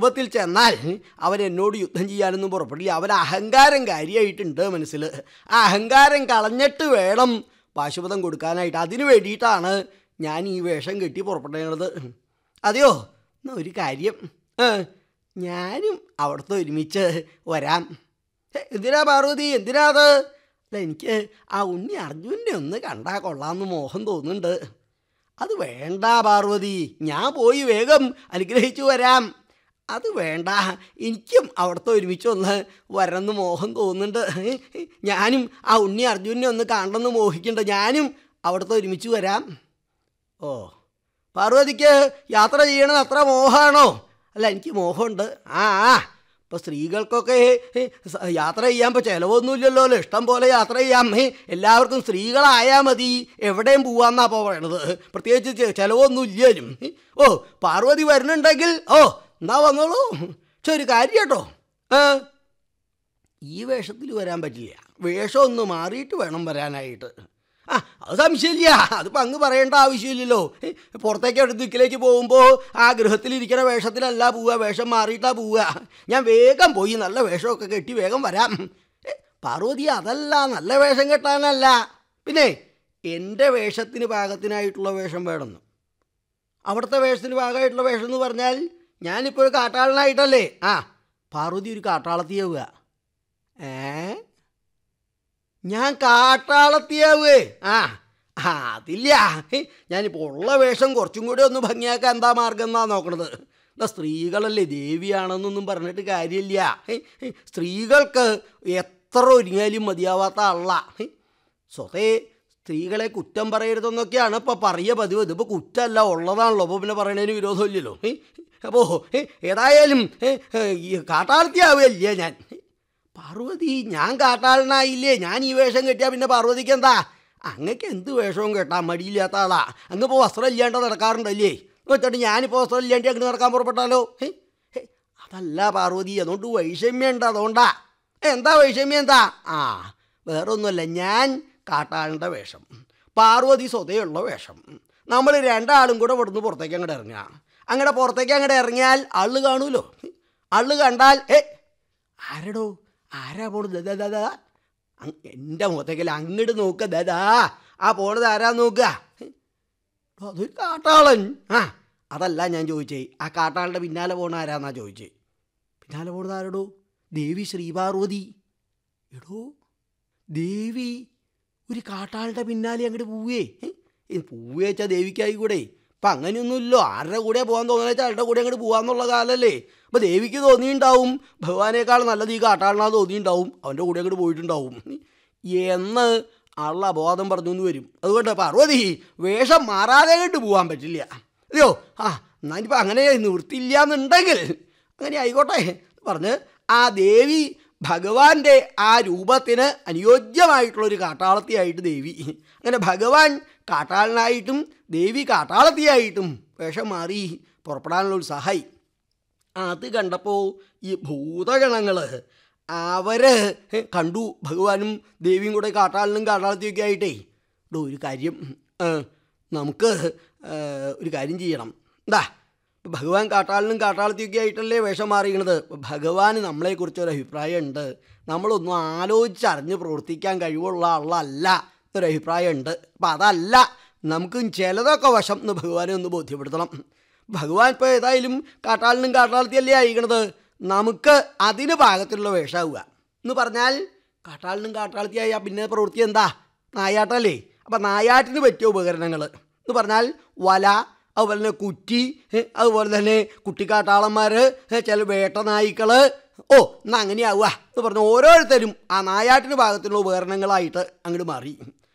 രൂപത്തിൽ ചെന്നാൽ അവൻ എന്നോട് യുദ്ധം ചെയ്യാനൊന്നും പുറപ്പെടില്ല അവൻ അഹങ്കാരം കാര്യമായിട്ടുണ്ട് മനസ്സിൽ ആ അഹങ്കാരം കളഞ്ഞിട്ട് വേണം പാശുപതം കൊടുക്കാനായിട്ട് അതിനു വേണ്ടിയിട്ടാണ് ഞാൻ ഈ വേഷം കെട്ടി പുറപ്പെട്ടത് അതെയോ എന്നാ ഒരു കാര്യം ഏ, ഞാനും അവിടുത്തെ ഒരുമിച്ച് വരാം ഹേ, എന്തിനാ പാർവതി എന്തിനാ അത് അല്ല എനിക്ക് ആ ഉണ്ണി അർജുനെ ഒന്ന് കണ്ടാൽ കൊള്ളാമെന്ന് മോഹം തോന്നുന്നുണ്ട് അത് വേണ്ട പാർവതി ഞാൻ പോയി വേഗം അനുഗ്രഹിച്ചു വരാം അത് വേണ്ട എനിക്കും അവിടുത്തെ ഒരുമിച്ച് ഒന്ന് വരണമെന്ന് മോഹം തോന്നുന്നുണ്ട് ഞാനും ആ ഉണ്ണി അർജുനെ ഒന്ന് കാണണമെന്ന് മോഹിക്കുന്നുണ്ട് ഞാനും അവിടുത്തെ ഒരുമിച്ച് വരാം ഓ പാർവതിക്ക് യാത്ര ചെയ്യണത് അത്ര മോഹമാണോ അല്ല എനിക്ക് മോഹമുണ്ട് ആ ആ ഇപ്പോൾ സ്ത്രീകൾക്കൊക്കെ ഏ, സ- യാത്ര ചെയ്യാൻ ഇപ്പോൾ ചിലവൊന്നുമില്ലല്ലോ അല്ലേ ഇഷ്ടം പോലെ യാത്ര ചെയ്യാം ഏ, എല്ലാവർക്കും സ്ത്രീകളായാൽ മതി എവിടെയും പോവാന്നാ ഇപ്പോൾ പറയണത് പ്രത്യേകിച്ച് ചെ- ചിലവൊന്നും ഇല്ലേലും ഏ, ഓ പാർവതി വരുന്നുണ്ടെങ്കിൽ ഓ എന്നാ വന്നോളൂ പക്ഷെ ഒരു കാര്യം കേട്ടോ ഏ ഈ വേഷത്തിൽ വരാൻ പറ്റില്ല വേഷം ഒന്ന് മാറിയിട്ട് വേണം വരാനായിട്ട് ആ അത് സംശയമില്ല അതിപ്പോൾ അങ്ങ് പറയേണ്ട ആവശ്യമില്ലല്ലോ ഏ, പുറത്തേക്ക് അവിടെ ദിക്കിലേക്ക് പോകുമ്പോൾ ആ ഗൃഹത്തിലിരിക്കുന്ന വേഷത്തിലല്ല പോവുക വേഷം മാറിയിട്ടാ പോവുക ഞാൻ വേഗം പോയി നല്ല വേഷമൊക്കെ കെട്ടി വേഗം വരാം ഏ, പാർവതി അതല്ല നല്ല വേഷം കെട്ടാനല്ല പിന്നെ എൻ്റെ വേഷത്തിന് പാകത്തിനായിട്ടുള്ള വേഷം വേണമെന്ന് അവിടുത്തെ വേഷത്തിന് പാകമായിട്ടുള്ള വേഷം എന്ന് പറഞ്ഞാൽ ഞാനിപ്പോൾ ഒരു കാട്ടാളനായിട്ടല്ലേ ആ പാർവതി ഒരു കാട്ടാളത്തിയാവുക ഏ ഞാൻ കാട്ടാളത്തിയാവേ ആ ആ അതില്ല ഹേ, ഞാനിപ്പോൾ ഉള്ള വേഷം കുറച്ചും കൂടി ഒന്ന് ഭംഗിയാക്കാൻ എന്താ മാർഗം എന്നാ നോക്കണത് എന്താ സ്ത്രീകളല്ലേ ദേവിയാണെന്നൊന്നും പറഞ്ഞിട്ട് കാര്യമില്ല ഹേ, ഹേ, സ്ത്രീകൾക്ക് എത്ര ഒരുങ്ങിയാലും മതിയാവാത്ത ആളാ ഹേ, സ്വതേ സ്ത്രീകളെ കുറ്റം പറയരുതെന്നൊക്കെയാണ് ഇപ്പോൾ പറയുക പതിവ് ഇതിപ്പോൾ കുറ്റമല്ല ഉള്ളതാണല്ലോ അപ്പോൾ പിന്നെ പറയണതിന് വിരോധമില്ലല്ലോ ഹേ, അപ്പോൾ ഹേ, ഏതായാലും ഹേ, ഹേ, ഈ കാട്ടാളത്തിയാവുകയല്ലേ ഞാൻ ഹേ, പാർവതി ഞാൻ കാട്ടാളനായില്ലേ ഞാൻ ഈ വേഷം കെട്ടിയാൽ പിന്നെ പാർവതിക്ക് എന്താ അങ്ങക്ക് എന്ത് വേഷവും കെട്ടാൻ മടിയില്ലാത്ത ആളാ അങ്ങ് ഇപ്പോൾ വസ്ത്രം ഇല്ലാണ്ട് നടക്കാറുണ്ടല്ലേ വെച്ചിട്ട് ഞാനിപ്പോൾ വസ്ത്രം ഇല്ലാണ്ട് അങ്ങ് നടക്കാൻ പുറപ്പെട്ടാലോ ഹേ, ഹേ, അതല്ല പാർവതി അതുകൊണ്ട് വൈഷമ്യമുണ്ട് അതുകൊണ്ടാ ഏ, എന്താ വൈഷമ്യം എന്താ ആ വേറെ ഒന്നുമല്ല ഞാൻ കാട്ടാളിൻ്റെ വേഷം പാർവതി സ്വതയുള്ള വേഷം നമ്മൾ രണ്ടാളും കൂടെ ഇവിടുന്ന് പുറത്തേക്ക് അങ്ങോട്ട് ഇറങ്ങുക അങ്ങനെ പുറത്തേക്ക് അങ്ങോട്ട് ഇറങ്ങിയാൽ ആള് കാണൂലോ ആള് കണ്ടാൽ ഏ ആരടോ ആരാ പോണത് ദാ, ദാ, ദാ. അങ് എൻ്റെ മുഖത്തേക്കല്ല അങ്ങോട്ട് നോക്കുക ദാ ആ പോണത് ആരാ നോക്കുക ഹേ, ഓ, അതൊരു കാട്ടാളൻ ആ അതല്ല ഞാൻ ചോദിച്ചേ ആ കാട്ടാളുടെ പിന്നാലെ പോണ ആരാന്നാ ചോദിച്ചേ പിന്നാലെ പോണത് ആരടോ ദേവി ശ്രീപാർവതി എടോ ദേവി ഒരു കാട്ടാളുടെ പിന്നാലെ അങ്ങോട്ട് പോവേ പോവുക വെച്ചാൽ ദേവിക്കായി കൂടെ ഇപ്പം അങ്ങനെയൊന്നുമില്ലോ ആരുടെ കൂടെ പോകാൻ തോന്നുന്ന വെച്ചാൽ ആരുടെ കൂടെ അങ്ങോട്ട് പോകാന്നുള്ള കാലല്ലേ അപ്പോൾ ദേവിക്ക് തോന്നിയിട്ടുണ്ടാവും ഭഗവാനേക്കാൾ നല്ലത് ഈ കാട്ടാളിനാ തോന്നിയിട്ടുണ്ടാവും അവൻ്റെ കൂടെ അങ്ങോട്ട് പോയിട്ടുണ്ടാവും എന്ന് ആളുടെ അബോധം പറഞ്ഞു എന്ന് വരും അതുകൊണ്ട് പാർവതി വേഷം മാറാതെ അങ്ങോട്ട് പോകാൻ പറ്റില്ല അതെയോ ആ എന്നാലിപ്പോൾ അങ്ങനെ നിവൃത്തിയില്ല എന്നുണ്ടെങ്കിൽ അങ്ങനെ ആയിക്കോട്ടെ പറഞ്ഞ് ആ ദേവി ഭഗവാന്റെ ആ രൂപത്തിന് അനുയോജ്യമായിട്ടുള്ളൊരു കാട്ടാളത്തിയായിട്ട് ദേവി അങ്ങനെ ഭഗവാൻ കാട്ടാളനായിട്ടും ദേവി കാട്ടാളത്തിയായിട്ടും വേഷം മാറി പുറപ്പെടാനുള്ള ഉത്സാഹമായി അത് കണ്ടപ്പോൾ ഈ ഭൂതഗണങ്ങൾ അവര് കണ്ടു ഭഗവാനും ദേവിയും കൂടെ കാട്ടാളിനും കാട്ടാളത്തിയൊക്കെ ആയിട്ടേ ഡോ ഒരു കാര്യം ആ, നമുക്ക് ആ, ഒരു കാര്യം ചെയ്യണം എന്താ ഇപ്പം ഭഗവാൻ കാട്ടാളിനും കാട്ടാളത്തിയൊക്കെ ആയിട്ടല്ലേ വേഷം മാറിയണത് ഭഗവാന് നമ്മളെക്കുറിച്ച് ഒരു അഭിപ്രായം ഉണ്ട് നമ്മളൊന്നും ആലോചിച്ചറിഞ്ഞ് പ്രവർത്തിക്കാൻ കഴിവുള്ള ആളല്ല എന്നൊരു അഭിപ്രായം ഉണ്ട് അപ്പം അതല്ല നമുക്കും ചിലതൊക്കെ വശം എന്ന് ഭഗവാനെ ഒന്ന് ബോധ്യപ്പെടുത്തണം ഭഗവാൻ ഇപ്പോൾ ഏതായാലും കാട്ടാളിനും കാട്ടാളത്തിയല്ലേ അയക്കണത് നമുക്ക് അതിന് പാകത്തിലുള്ള വേഷമാവുക എന്ന് പറഞ്ഞാൽ കാട്ടാളിനും കാട്ടാളത്തിയായ പിന്നെ പ്രവൃത്തി എന്താ നായാട്ടല്ലേ അപ്പം നായാട്ടിന് പറ്റിയ ഉപകരണങ്ങൾ എന്ന് പറഞ്ഞാൽ വല അതുപോലെ തന്നെ കുറ്റി ഏ, അതുപോലെ തന്നെ കുട്ടിക്കാട്ടാളന്മാർ ചില വേട്ട നായ്ക്കൾ ഓ എന്നാ അങ്ങനെയാവുക എന്ന് പറഞ്ഞ് ഓരോരുത്തരും ആ നായാട്ടിന് പാകത്തിലുള്ള ഉപകരണങ്ങളായിട്ട് അങ്ങോട്ട് മാറി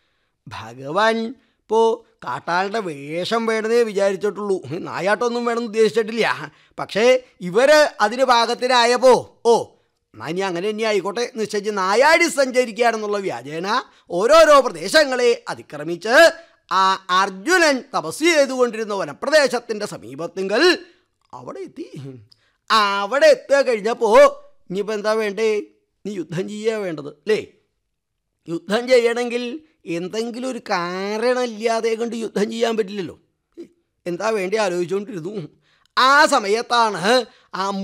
ഭഗവാൻ ഇപ്പോൾ കാട്ടാളുടെ വേഷം വേണമെന്നേ വിചാരിച്ചിട്ടുള്ളൂ നായാട്ടൊന്നും വേണമെന്ന് ഉദ്ദേശിച്ചിട്ടില്ല പക്ഷേ ഇവർ അതിന് പാകത്തിനായപ്പോൾ ഓ എന്നാൽ ഇനി അങ്ങനെ തന്നെ ആയിക്കോട്ടെ നിശ്ചയിച്ച് നായാടി സഞ്ചരിക്കുകയാണെന്നുള്ള വ്യാജേന ഓരോരോ പ്രദേശങ്ങളെ അതിക്രമിച്ച് ആ അർജുനൻ തപസ് ചെയ്തുകൊണ്ടിരുന്ന വനപ്രദേശത്തിൻ്റെ സമീപത്തിങ്കൽ അവിടെ എത്തി അവിടെ എത്തുക കഴിഞ്ഞപ്പോൾ ഇനിയിപ്പോൾ എന്താ വേണ്ടേ നീ യുദ്ധം ചെയ്യുക വേണ്ടത് അല്ലേ യുദ്ധം ചെയ്യണമെങ്കിൽ എന്തെങ്കിലും ഒരു കാരണമില്ലാതെ കൊണ്ട് യുദ്ധം ചെയ്യാൻ പറ്റില്ലല്ലോ എന്താ വേണ്ടി ആലോചിച്ചുകൊണ്ടിരുന്നു ആ സമയത്താണ് ആ